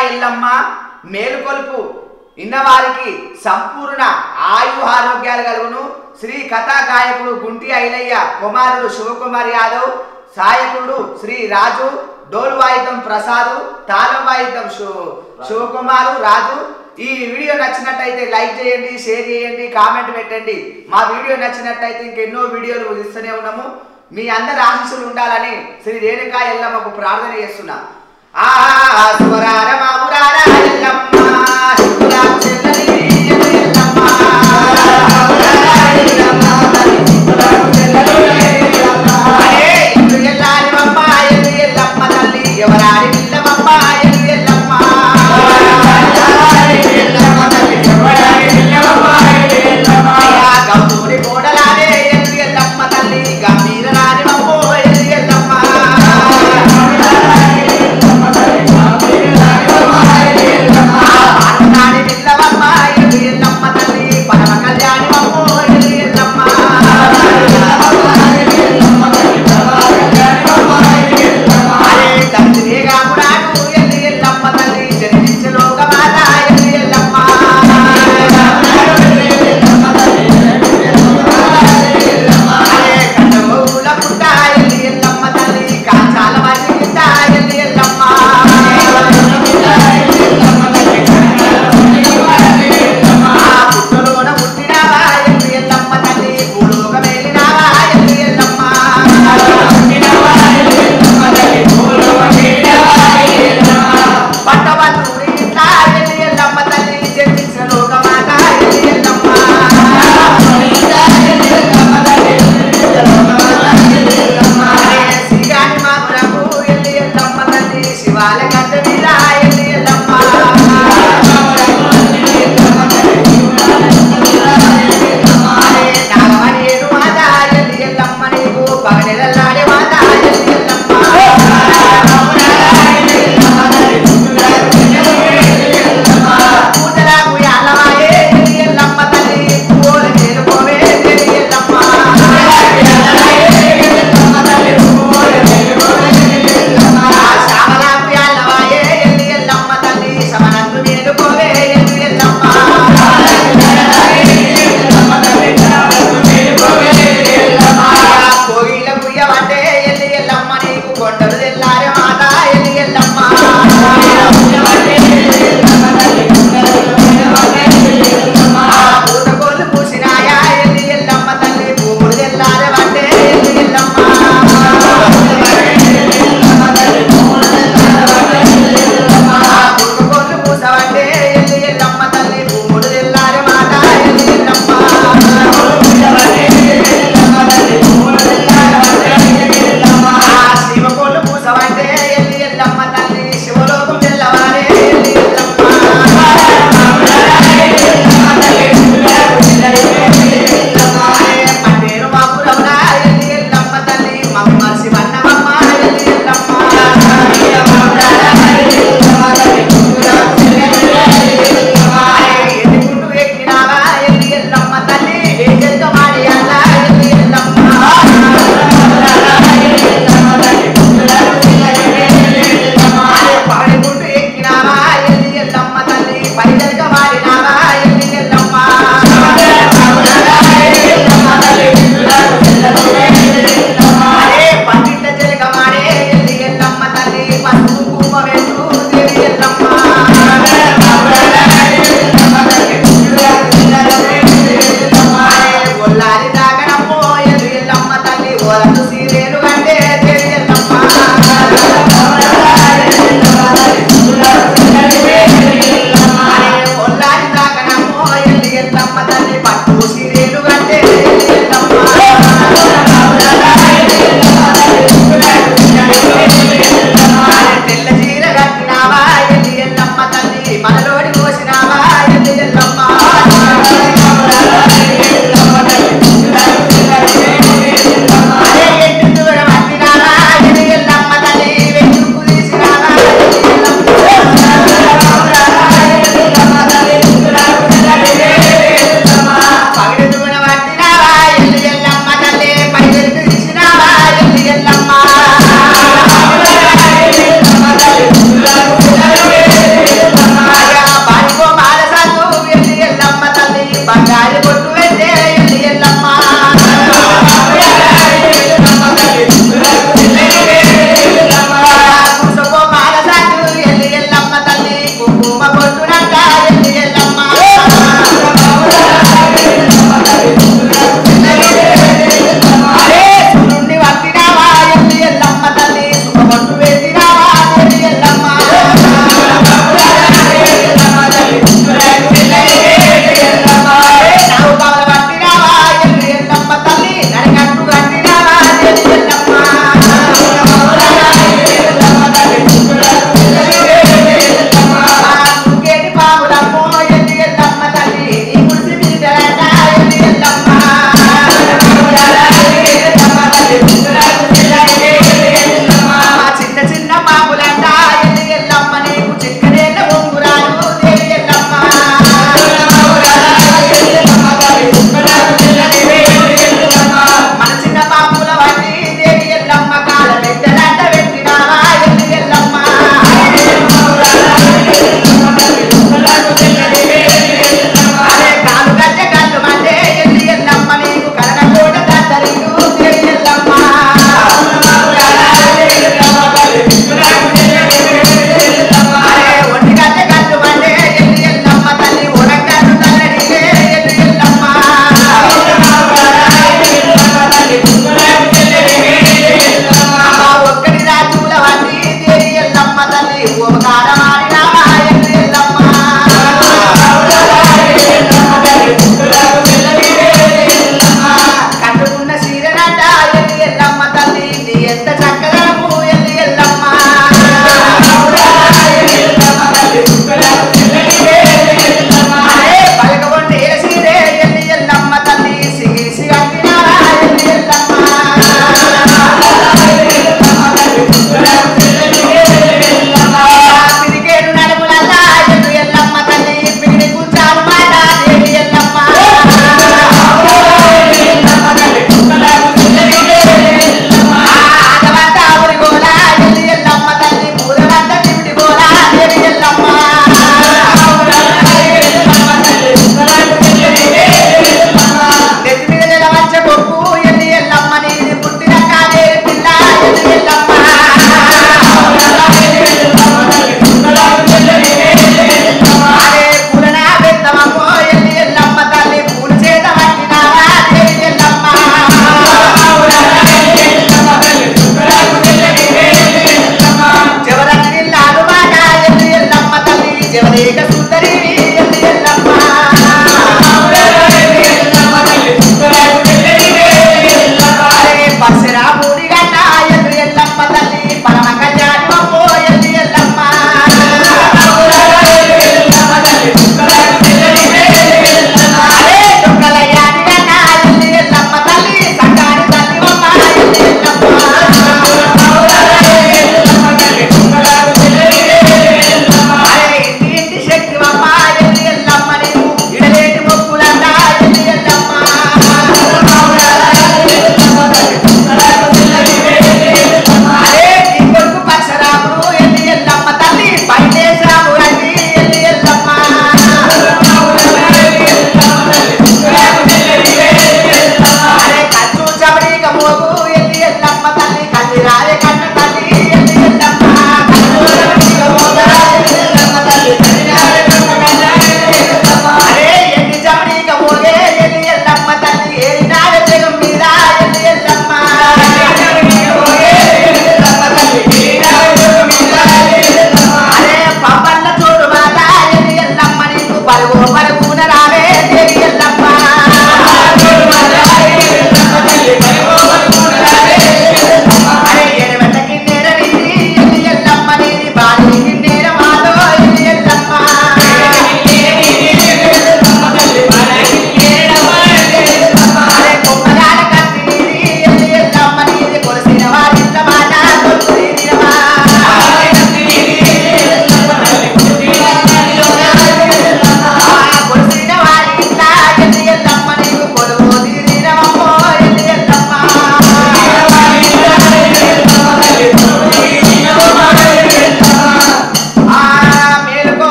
ఎల్లమ్మ మేలుకొలుపు ఇన్నవారికి సంపూర్ణ ఆయు ఆరోగ్యాలు కలుగును శ్రీ కథా గాయకుడు గుంటి ఐలయ్య కుమారుడు శివకుమార్ యాదవ్ సాయకుడు శ్రీ రాజు డోలు వాయిద్యం ప్రసాద్ తాళం వాయిద్యం శివ- శివకుమారు రాజు ఈ వీడియో నచ్చినట్టయితే లైక్ చేయండి షేర్ చేయండి కామెంట్ పెట్టండి మా వీడియో నచ్చినట్టయితే ఇంకెన్నో వీడియోలు ఇస్తూనే ఉన్నాము మీ అందరి ఆశీస్సులు ఉండాలని శ్రీ రేణుకా ఎల్లమ్మకు ప్రార్థన చేస్తున్నా ఆ శివరార మాపురార ఎల్లమ్మ శివురా చెల్లలి ఎల్లమ్మ అరే ఇల్లు ఎల్లారి మమ్మ ఎల్లు ఎల్లమ్మ తల్లి ఎవరారి పిల్లమమ్మ ఎల్లు ఎల్లమ్మ అయ్యా గౌతూరి కోడలారే ఎల్లు ఎల్లమ్మ తల్లి గంభీర రాని మమ్మో ఎల్లు ఎల్లమ్మ నాని పిల్లవ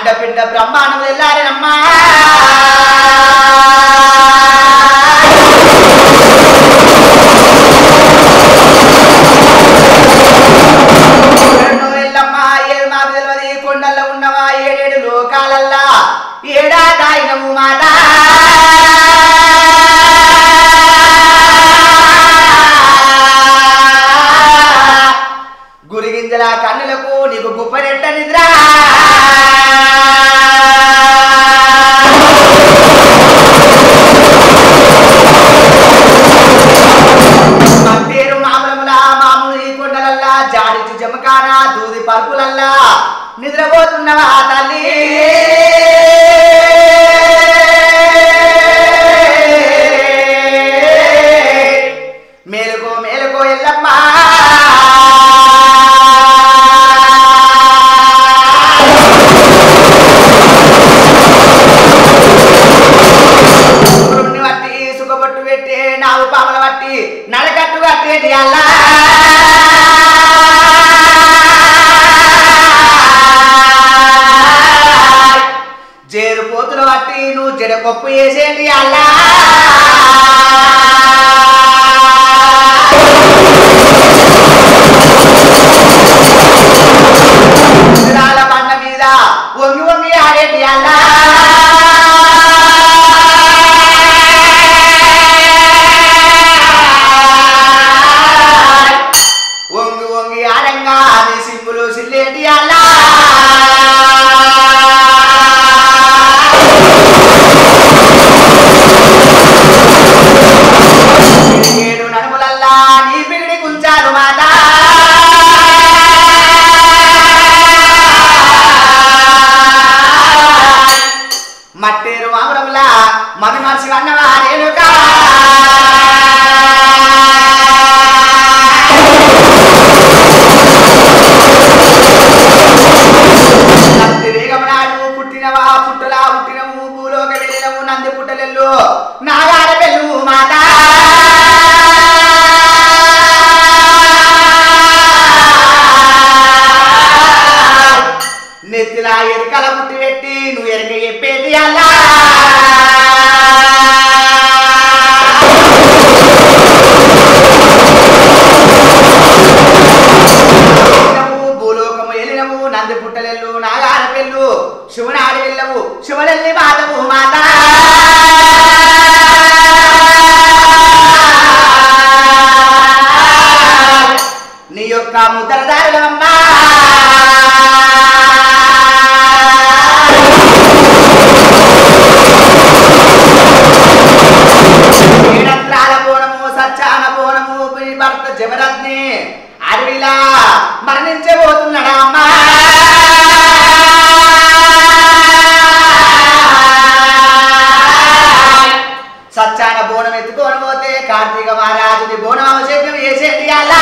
అండపిండ బ్రహ్మాండం వెళ్ళారనమ్మా ఎన్నో ఎల్లమ్మ ఏడు మాకు తెలియదు కొండల్లో ఉన్నవా ఏడేడు లోకాలల్లా ఏడా దాయినము మాట గురిగింజల కన్నులకు నీకు గుప్పనెట్ట నిద్ర మత్తేరు మామూలముల మామూలు ఈ కొండలల్లా జాడిచి జమకాన దూది పరుపులల్లా నిద్రపోతున్నవా తల్లి మేలుకో మేలుకో ఎల్లమ్మా శుక్రుణ్ణి బట్టి సుఖబొట్టు పెట్టి నావు పాముల బట్టి నడకట్టు కట్టేటి అల్లా జేరు పోతులు బట్టి నువ్వు జడకొప్పు వేసేటి అల్లా గుజరాల బండ మీద వంగి వంగి ఆడేటి అల్లా వంగి వంగి ఆడంగా నీ సింపులు సిల్లేటి అల్లా ఏడు నడుములల్లా నీ పిగిడి కుంచారు మాట మట్టేరు మామూలంలా మది మనిషి అన్నవా రేణుకా నంది వేగమనాడు పుట్టినవా పుట్టలా పుట్టినవు భూలోక వెళ్ళినవు నంది పుట్టలెల్లు నాగాల పెళ్ళు మాట నెత్తిలా ఎరుకల పుట్టి పెట్టి నువ్వు ఎరక చెప్పేది అలా వెళ్ళినవు, భూలోకము వెళ్ళినవు నంది పుట్టలెల్లు నాగాల పెళ్ళు శివనాడి వెళ్ళవు శివనెల్లి మాతవు మాత నీ యొక్క ముద్రదారులమ్మా ఏడంత్రాల బోనము సత్యాన బోనము మీ భర్త జమరత్ని అడవిలా మరణించబోతున్నాడా అమ్మా సత్యాన బోనం ఎత్తుకొని పోతే కార్తీక మహారాజుని బోనం అవశేషం వేసేది అలా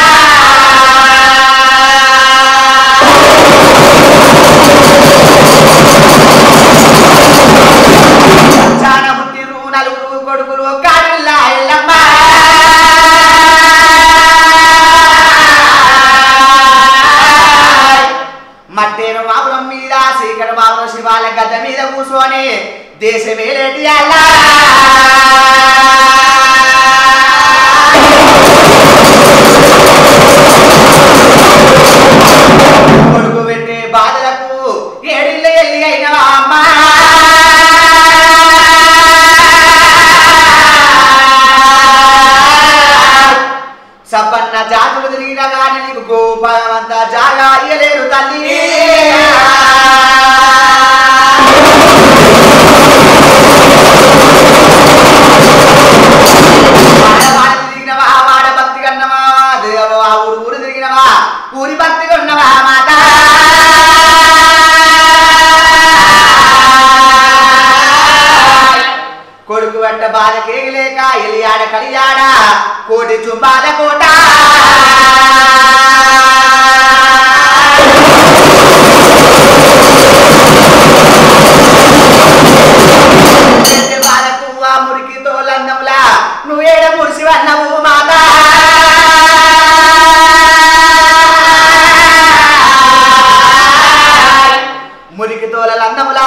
సత్యాన పుట్టిరు నలుగురు కొడుకులు కాడిల్లా ఎల్లమ్మ మట్టేరు మాపురం మీద శ్రీకర మాపురం శివాల గద్ద మీద కూర్చొని దేశమేలేటి అల్లా కొడుకు పెట్టే బాధలకు ఏడిళ్ళ ఎల్లి అయిన అమ్మా సబ్బన్న జాతులు తిరిగినా కానీ నీకు గోపమంతా జాగా ఇయ్యలేరు తల్లి వాడవాడ తిరిగినవా వాడ భక్తి కన్నవా దేవవా ఊరు ఊరు తిరిగినవా ఊరి భక్తి కొన్నవా మాట కొడుకు వెంట బాధ కేగిలేక ఎలియాడ కలియాడ కోటి చుంబాల కోట బాధకు ఆ మురికి తోలందములా నువ్వేడ మురిసి అన్నవు మాత మురికి తోలలందములా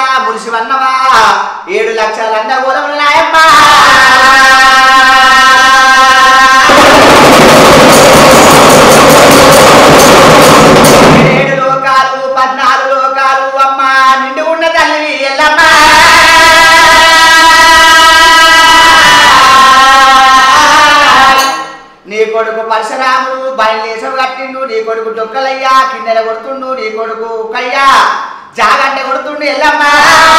కొడుకు పరశురాముడు బయలుదేశం కట్టిండు నీ కొడుకు డొక్కలయ్యా కిన్నెర కొడుతుండు నీ కొడుకు కయ్యా జాగంట కొడుతుండు ఎల్లమ్మా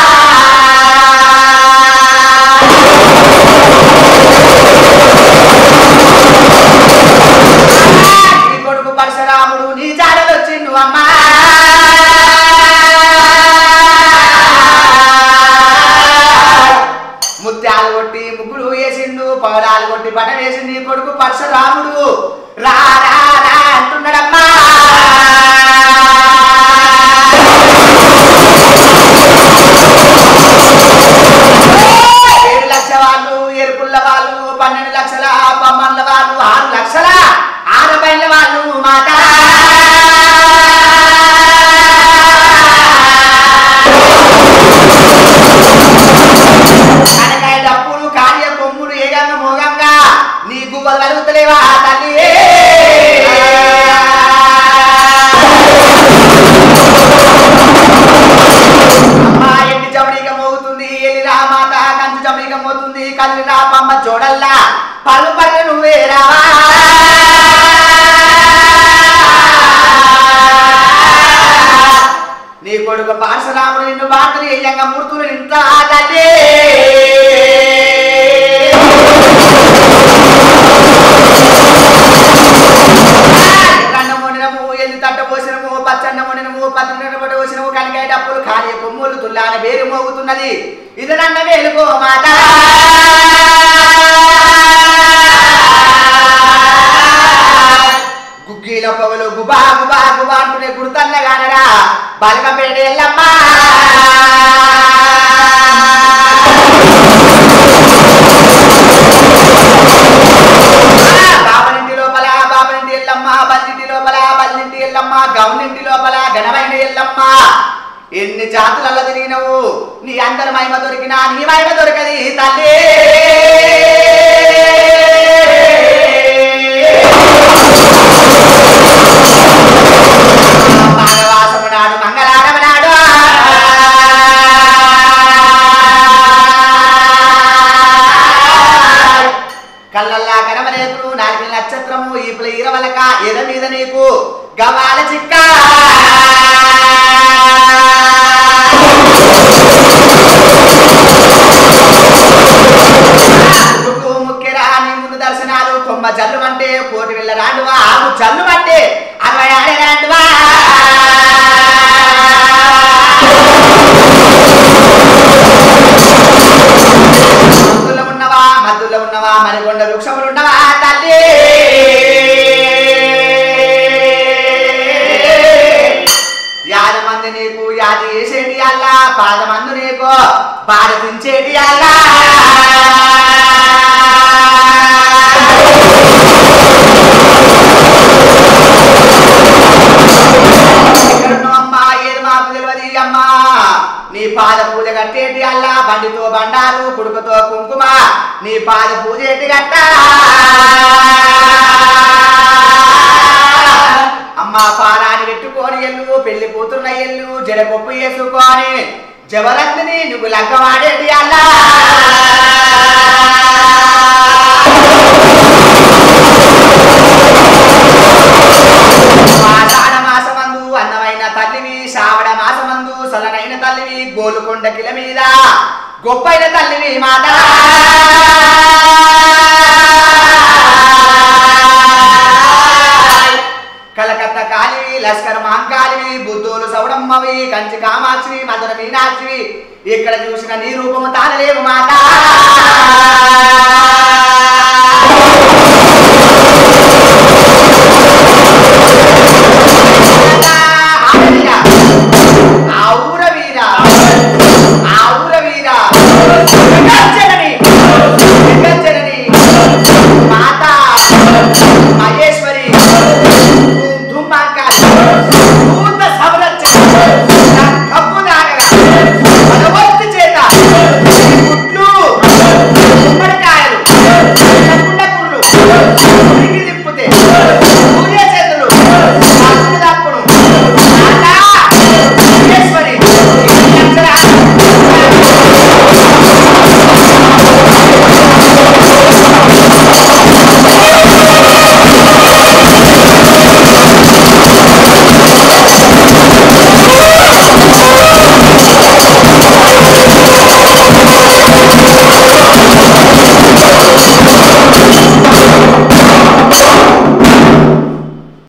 నీ కొడుకు పరశురాముడు నీ జాడలు వచ్చిండు అమ్మా ముత్యాలు కొట్టి ముగ్గులు వేసిండు పగడాలు కొట్టి బట్ట వేసింది నీ కొడుకు పరశురాముడు రా రా రా అంటున్నాడమ్మా ఏడు లక్షల వాళ్ళు ఎరుపుల్ల వాళ్ళు పన్నెండు లక్షల బొమ్మల వాళ్ళు ఆరు లక్షల ఆరు పైన వాళ్ళు మాట కనకాయ డప్పులు కార్య కొమ్ములు ఏగంగా మోగంగా నీ గువ్వలు కలుగుతలేవా తల్లి అమ్మా ఎన్ని చమడిక మోగుతుంది ఎల్లి రా మాత కంచు చమడిక మోతుంది కల్లి రా పమ్మ చూడల్లా పలు పళ్ళు నువ్వే రావా నీ కొడుకు పార్శరాముడు నిన్ను బాటలు ఏయంగా మూర్తులు ఇంత తల్లి ఎర్రన్నం వండినము ఎల్లి తట్ట పోసినము పచ్చన్నం వండినము పత్రిక పట్ట పోసినము కనికాయ డప్పులు ఖాళీ కొమ్ములు తుల్లాన వేరు మోగుతున్నది ఇది నన్న వేలుకో మాట గుగ్గీల పొగలు గుబా గుబా గుబా అంటూనే గుర్తన్నగానరా బలగపేట ఎల్లమ్మా బాబనింటి లోపల బాబనింటి ఎల్లమ్మ బల్లింటి లోపల బల్లింటి ఎల్లమ్మ గౌనింటి లోపల ఘనమైన ఎల్లమ్మ ఎన్ని జాతులలో తిరిగినవు నీ అందరి మహిమ దొరికినా నీ మహిమ దొరకది తల్లి మాఘవాసము నాడు మంగళారము నాడు కళ్ళల్లా కనమరేకులు నాలుగు నక్షత్రము ఈపుల ఈరవలక ఎద మీద నీకు గవాల చిక్క ముక్కు ముక్కెరా నీ ముందు దర్శనాలు కొమ్మ జల్లు అంటే కోటి వెళ్ళ రాండువా ఆగు జల్లు అంటే అరవై ఆడే రాండువా మద్దులో ఉన్నవా మద్దులో ఉన్నవా మరికొండ వృక్షములు ఉన్నవా తల్లి యాది మంది నీకు యాది వేసేటి అల్లా పాదమందు నీకు భారతించేటి అల్లా ఎక్కడున్నావు అమ్మా ఏది మాకు తెలియదు అమ్మా నీ పాద పూజ కట్టేటి అల్లా బండితో బండారు కుడుకుతో కుంకుమ నీ పాద పూజ ఎట్టి కట్ట అమ్మా పాలాన్ని పెట్టుకొని ఎల్లు పెళ్లి కూతురున్న ఎల్లు జడకొప్పు వేసుకొని జవరత్ని నువ్వు లగ్గవాడేటి అల్లా ఆషాఢ మాసమందు అన్నమైన తల్లివి శ్రావణ మాసమందు సలనైన తల్లివి గోలుకొండ కిల మీద గొప్పైన తల్లివి మాత కలకత్తా కాలివి లష్కర్ మాంకాలివి బుద్ధులు సౌడమ్మవి కంచి కామాక్షివి మధుర మీనాక్షివి ఇక్కడ చూసిన నీ రూపము తానలేవు మాత